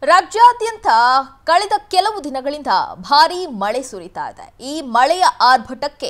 ರಾಜ್ಯಾದ್ಯಂತ ಕಳೆದ ಕೆಲವು ದಿನಗಳಿಂದ ಭಾರೀ ಮಳೆ ಸುರಿತಾ ಇದೆ ಈ ಮಳೆಯ ಆರ್ಭಟಕ್ಕೆ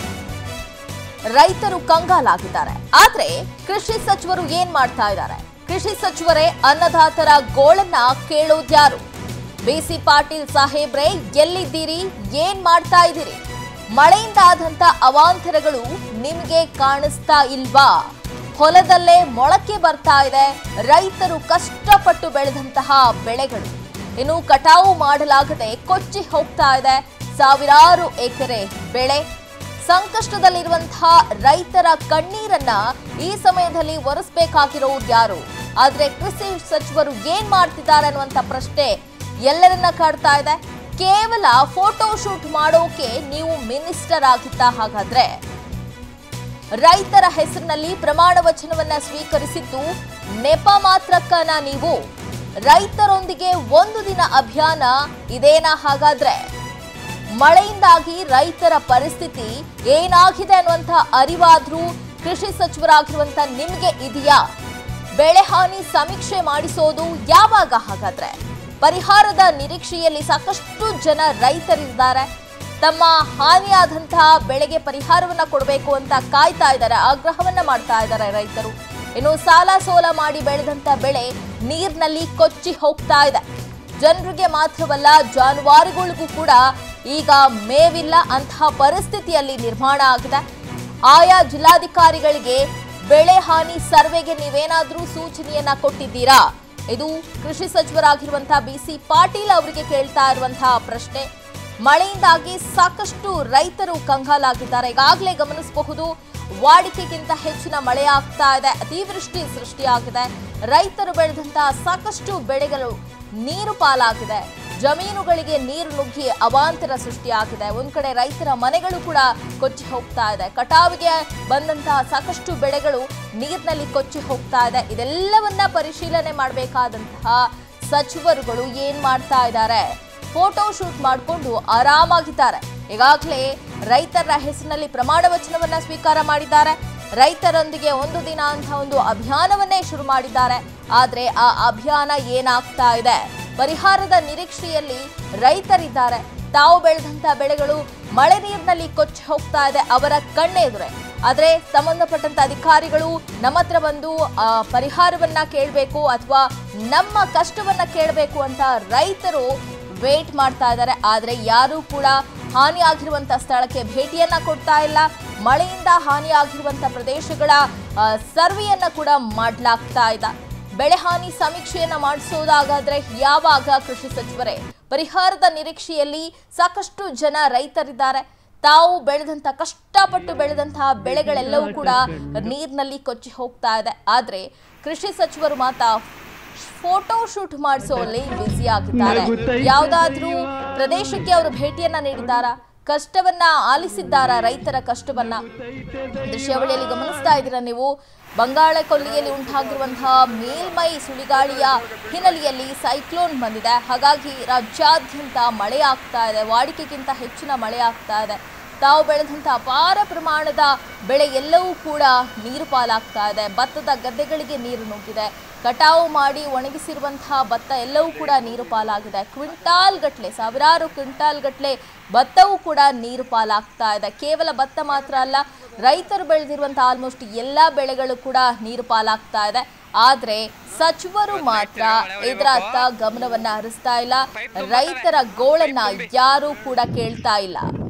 ರೈತರು ಕಂಗಾಲಾಗಿದ್ದಾರೆ ಆದ್ರೆ ಕೃಷಿ ಸಚಿವರು ಏನ್ ಮಾಡ್ತಾ ಇದ್ದಾರೆ ಕೃಷಿ ಸಚಿವರೇ ಅನ್ನದಾತರ ಗೋಳನ್ನ ಕೇಳೋದ್ಯಾರು ಬಿಸಿ ಪಾಟೀಲ್ ಸಾಹೇಬ್ರೆ ಎಲ್ಲಿದ್ದೀರಿ ಏನ್ ಮಾಡ್ತಾ ಇದ್ದೀರಿ ಮಳೆಯಿಂದ ಆದಂತ ಅವಾಂತರಗಳು ನಿಮ್ಗೆ ಕಾಣಿಸ್ತಾ ಇಲ್ವಾ ಹೊಲದಲ್ಲೇ ಮೊಳಕೆ ಬರ್ತಾ ಇದೆ ರೈತರು ಕಷ್ಟಪಟ್ಟು ಬೆಳೆದಂತಹ ಬೆಳೆಗಳು ಇನ್ನು ಕಟಾವು ಮಾಡಲಾಗದೆ ಕೊಚ್ಚಿ ಹೋಗ್ತಾ ಇದೆ ಸಾವಿರಾರು ಎಕರೆ ಬೆಳೆ ಸಂಕಷ್ಟದಲ್ಲಿರುವಂತಹ ರೈತರ ಕಣ್ಣೀರನ್ನ ಈ ಸಮಯದಲ್ಲಿ ಒರೆಸ್ಬೇಕಾಗಿರೋರು ಯಾರು ಆದ್ರೆ ಕೃಷಿ ಸಚಿವರು ಏನ್ ಮಾಡ್ತಿದ್ದಾರೆ ಅನ್ನುವಂತ ಪ್ರಶ್ನೆ ಎಲ್ಲರನ್ನ ಕಾಡ್ತಾ ಇದೆ ಕೇವಲ ಫೋಟೋ ಶೂಟ್ ಮಾಡೋಕೆ ನೀವು ಮಿನಿಸ್ಟರ್ ಆಗಿದ್ದ ಹಾಗಾದ್ರೆ ರೈತರ ಹೆಸರಿನಲ್ಲಿ ಪ್ರಮಾಣ ವಚನವನ್ನ ಸ್ವೀಕರಿಸಿದ್ದು ನೆಪ ಮಾತ್ರಕ್ಕನ ನೀವು ರೈತರೊಂದಿಗೆ ಒಂದು ದಿನ ಅಭಿಯಾನ ಇದೇನಾ ಹಾಗಾದ್ರೆ ಮಳೆಯಿಂದಾಗಿ ರೈತರ ಪರಿಸ್ಥಿತಿ ಏನಾಗಿದೆ ಅನ್ನುವಂಥ ಅರಿವಾದ್ರೂ ಕೃಷಿ ಸಚಿವರಾಗಿರುವಂತ ನಿಮ್ಗೆ ಇದೆಯಾ ಬೆಳೆ ಹಾನಿ ಸಮೀಕ್ಷೆ ಮಾಡಿಸೋದು ಯಾವಾಗ ಹಾಗಾದ್ರೆ ಪರಿಹಾರದ ನಿರೀಕ್ಷೆಯಲ್ಲಿ ಸಾಕಷ್ಟು ಜನ ರೈತರಿದ್ದಾರೆ ತಮ್ಮ ಹಾನಿಯಾದಂತಹ ಬೆಳೆಗೆ ಪರಿಹಾರವನ್ನ ಕೊಡಬೇಕು ಅಂತ ಕಾಯ್ತಾ ಇದ್ದಾರೆ ಆಗ್ರಹವನ್ನ ಮಾಡ್ತಾ ಇದ್ದಾರೆ ರೈತರು ಇನ್ನು ಸಾಲ ಸೋಲ ಮಾಡಿ ಬೆಳೆದಂತ ಬೆಳೆ ನೀರಿನಲ್ಲಿ ಕೊಚ್ಚಿ ಹೋಗ್ತಾ ಇದೆ ಜನರಿಗೆ ಮಾತ್ರವಲ್ಲ ಜಾನುವಾರುಗಳಿಗೂ ಕೂಡ ಈಗ ಮೇವಿಲ್ಲ ಅಂತಹ ಪರಿಸ್ಥಿತಿಯಲ್ಲಿ ನಿರ್ಮಾಣ ಆಗಿದೆ ಆಯಾ ಜಿಲ್ಲಾಧಿಕಾರಿಗಳಿಗೆ ಬೆಳೆ ಹಾನಿ ಸರ್ವೆಗೆ ನೀವೇನಾದ್ರೂ ಸೂಚನೆಯನ್ನ ಕೊಟ್ಟಿದ್ದೀರಾ ಇದು ಕೃಷಿ ಸಚಿವರಾಗಿರುವಂತಹ ಬಿ ಸಿ ಪಾಟೀಲ್ ಅವರಿಗೆ ಕೇಳ್ತಾ ಇರುವಂತಹ ಪ್ರಶ್ನೆ ಮಳೆಯಿಂದಾಗಿ ಸಾಕಷ್ಟು ರೈತರು ಕಂಗಾಲಾಗಿದ್ದಾರೆ ಈಗಾಗಲೇ ಗಮನಿಸಬಹುದು ವಾಡಿಕೆಗಿಂತ ಹೆಚ್ಚಿನ ಮಳೆ ಆಗ್ತಾ ಇದೆ ಅತಿವೃಷ್ಟಿ ಸೃಷ್ಟಿಯಾಗಿದೆ ರೈತರು ಬೆಳೆದಂತಹ ಸಾಕಷ್ಟು ಬೆಳೆಗಳು ನೀರು ಪಾಲಾಗಿದೆ ಜಮೀನುಗಳಿಗೆ ನೀರು ನುಗ್ಗಿ ಅವಾಂತರ ಸೃಷ್ಟಿಯಾಗಿದೆ ಒಂದ್ ಕಡೆ ರೈತರ ಮನೆಗಳು ಕೂಡ ಕೊಚ್ಚಿ ಹೋಗ್ತಾ ಇದೆ ಕಟಾವಿಗೆ ಬಂದಂತಹ ಸಾಕಷ್ಟು ಬೆಳೆಗಳು ನೀರಿನಲ್ಲಿ ಕೊಚ್ಚಿ ಹೋಗ್ತಾ ಇದೆ ಇದೆಲ್ಲವನ್ನ ಪರಿಶೀಲನೆ ಮಾಡಬೇಕಾದಂತಹ ಸಚಿವರುಗಳು ಏನ್ ಮಾಡ್ತಾ ಇದ್ದಾರೆ ಫೋಟೋ ಶೂಟ್ ಮಾಡಿಕೊಂಡು ಆರಾಮಾಗಿದ್ದಾರೆ ಈಗಾಗಲೇ ರೈತರ ಹೆಸರಿನಲ್ಲಿ ಪ್ರಮಾಣ ವಚನವನ್ನ ಸ್ವೀಕಾರ ಮಾಡಿದ್ದಾರೆ ರೈತರೊಂದಿಗೆ ಒಂದು ದಿನ ಅಂತ ಒಂದು ಅಭಿಯಾನವನ್ನೇ ಶುರು ಮಾಡಿದ್ದಾರೆ ಆದ್ರೆ ಆ ಅಭಿಯಾನ ಏನಾಗ್ತಾ ಇದೆ ಪರಿಹಾರದ ನಿರೀಕ್ಷೆಯಲ್ಲಿ ರೈತರಿದ್ದಾರೆ ತಾವು ಬೆಳೆದಂತ ಬೆಳೆಗಳು ಮಳೆ ನೀರಿನಲ್ಲಿ ಕೊಚ್ಚಿ ಹೋಗ್ತಾ ಇದೆ ಅವರ ಕಣ್ಣೆದುರೆ ಆದ್ರೆ ಸಂಬಂಧಪಟ್ಟಂತ ಅಧಿಕಾರಿಗಳು ನಮ್ಮ ಹತ್ರ ಬಂದು ಆ, ಪರಿಹಾರವನ್ನ ಕೇಳಬೇಕು ಅಥವಾ ನಮ್ಮ ಕಷ್ಟವನ್ನ ಕೇಳಬೇಕು ಅಂತ ರೈತರು ವೇಟ್ ಮಾಡ್ತಾ ಇದ್ದಾರೆ ಆದ್ರೆ ಯಾರೂ ಕೂಡ ಹಾನಿಯಾಗಿರುವಂತ ಸ್ಥಳಕ್ಕೆ ಭೇಟಿಯನ್ನ ಕೊಡ್ತಾ ಇಲ್ಲ ಮಳೆಯಿಂದ ಹಾನಿಯಾಗಿರುವಂತ ಪ್ರದೇಶಗಳ ಆ, ಸರ್ವೆಯನ್ನ ಕೂಡ ಮಾಡಲಾಗ್ತಾ ಇದೆ ಬೆಳೆ ಹಾನಿ ಸಮೀಕ್ಷೆಯನ್ನ ಮಾಡಿಸೋದಾಗಾದ್ರೆ ಯಾವಾಗ ಕೃಷಿ ಸಚಿವರೇ ಪರಿಹಾರದ ನಿರೀಕ್ಷೆಯಲ್ಲಿ ಸಾಕಷ್ಟು ಜನ ರೈತರಿದ್ದಾರೆ ತಾವು ಬೆಳೆದಂತ ಕಷ್ಟಪಟ್ಟು ಬೆಳೆದಂತಹ ಬೆಳೆಗಳೆಲ್ಲವೂ ಕೂಡ ನೀರಿನಲ್ಲಿ ಕೊಚ್ಚಿ ಹೋಗ್ತಾ ಇದೆ ಆದ್ರೆ ಕೃಷಿ ಸಚಿವರು ಮಾತ್ರ ಫೋಟೋ ಶೂಟ್ ಮಾಡಿಸೋಲ್ಲಿ ಬ್ಯುಸಿ ಆಗಿದ್ದಾರೆ ಯಾವ್ದಾದ್ರೂ ಪ್ರದೇಶಕ್ಕೆ ಅವರು ಭೇಟಿಯನ್ನ ನೀಡಿದ್ದಾರಾ ಕಷ್ಟವನ್ನ ಆಲಿಸಿದ್ದಾರ ರೈತರ ಕಷ್ಟವನ್ನ ದೃಶ್ಯಾವಳಿಯಲ್ಲಿ ಗಮನಿಸ್ತಾ ಇದ್ದೀರಾ ನೀವು ಬಂಗಾಳ ಕೊಲ್ಲಿಯಲ್ಲಿ ಉಂಟಾಗಿರುವಂತಹ ಮೇಲ್ಮೈ ಸುಳಿಗಾಳಿಯ ಹಿನ್ನೆಲೆಯಲ್ಲಿ ಸೈಕ್ಲೋನ್ ಬಂದಿದೆ ಹಾಗಾಗಿ ರಾಜ್ಯಾದ್ಯಂತ ಮಳೆ ಆಗ್ತಾ ಇದೆ ವಾಡಿಕೆಗಿಂತ ಹೆಚ್ಚಿನ ಮಳೆ ಆಗ್ತಾ ಇದೆ ತಾವು ಬೆಳೆದಂಥ ಅಪಾರ ಪ್ರಮಾಣದ ಬೆಳೆ ಎಲ್ಲವೂ ಕೂಡ ನೀರು ಪಾಲಾಗ್ತಾ ಇದೆ ಭತ್ತದ ಗದ್ದೆಗಳಿಗೆ ನೀರು ನುಗ್ಗಿದೆ ಕಟಾವು ಮಾಡಿ ಒಣಗಿಸಿರುವಂತಹ ಭತ್ತ ಎಲ್ಲವೂ ಕೂಡ ನೀರು ಪಾಲಾಗಿದೆ ಕ್ವಿಂಟಾಲ್ ಗಟ್ಲೆ ಸಾವಿರಾರು ಕ್ವಿಂಟಾಲ್ ಗಟ್ಲೆ ಭತ್ತವೂ ಕೂಡ ನೀರು ಪಾಲಾಗ್ತಾ ಇದೆ ಕೇವಲ ಭತ್ತ ಮಾತ್ರ ಅಲ್ಲ ರೈತರು ಬೆಳೆದಿರುವಂತಹ ಆಲ್ಮೋಸ್ಟ್ ಎಲ್ಲ ಬೆಳೆಗಳು ಕೂಡ ನೀರು ಪಾಲಾಗ್ತಾ ಇದೆ ಆದ್ರೆ ಸಚಿವರು ಮಾತ್ರ ಇದರತ್ತ ಗಮನವನ್ನ ಹರಿಸ್ತಾ ಇಲ್ಲ ರೈತರ ಗೋಳನ್ನ ಯಾರೂ ಕೂಡ ಕೇಳ್ತಾ ಇಲ್ಲ